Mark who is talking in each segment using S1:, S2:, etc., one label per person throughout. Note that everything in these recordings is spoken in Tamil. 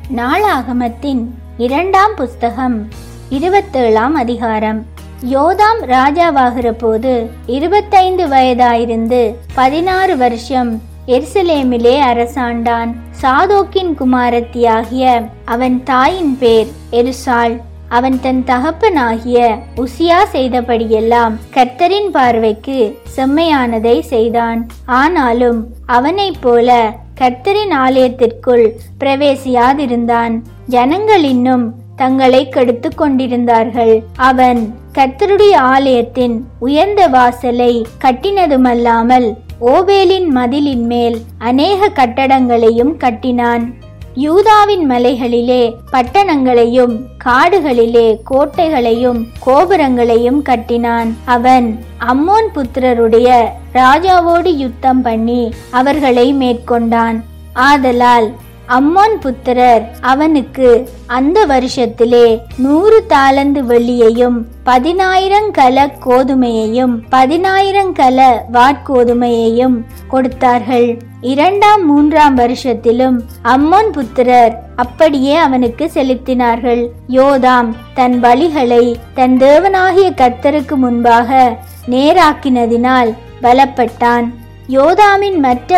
S1: நாளாகமத்தின் இரண்டாம் புஸ்தகம் இருபத்தேழாம் அதிகாரம் யோதாம் ராஜாவாகிற போது இருபத்தைந்து வயதாயிருந்து பதினாறு வருஷம் எருசலேமிலே அரசாண்டான் சாதோக்கின் குமாரத்தியாகிய அவன் தாயின் பேர் எருசாள் அவன் தன் தகப்பனாகிய உசியா செய்தபடியெல்லாம் கர்த்தரின் பார்வைக்கு செம்மையானதை செய்தான் ஆனாலும் அவனைப் போல கர்த்தரின் ஆலயத்திற்குள் பிரவேசியாதிருந்தான் ஜனங்கள் இன்னும் தங்களை கெடுத்து கொண்டிருந்தார்கள் அவன் கர்த்தருடைய ஆலயத்தின் உயர்ந்த வாசலை கட்டினதுமல்லாமல் ஓபேலின் மதிலின் மேல் அநேக கட்டடங்களையும் கட்டினான் யூதாவின் மலைகளிலே பட்டணங்களையும் காடுகளிலே கோட்டைகளையும் கோபுரங்களையும் கட்டினான் அவன் அம்மோன் புத்திரருடைய ராஜாவோடு யுத்தம் பண்ணி அவர்களை மேற்கொண்டான் ஆதலால் அம்மோன் புத்திரர் அவனுக்கு அந்த வருஷத்திலே நூறு தாலந்து வெள்ளியையும் பதினாயிரம் கல கோதுமையையும் பதினாயிரம் கல வாட்கோதுமையையும் கொடுத்தார்கள் இரண்டாம் மூன்றாம் வருஷத்திலும் அம்மோன் புத்திரர் அப்படியே அவனுக்கு செலுத்தினார்கள் யோதாம் தன் பலிகளை தன் தேவனாகிய கர்த்தருக்கு முன்பாக நேராக்கினதினால் பலப்பட்டான் யோதாமின் மற்ற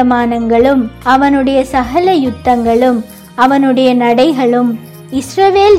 S1: வர்த்தமானங்களும் அவனுடைய சகல யுத்தங்களும் அவனுடைய நடைகளும் இஸ்ரவேல்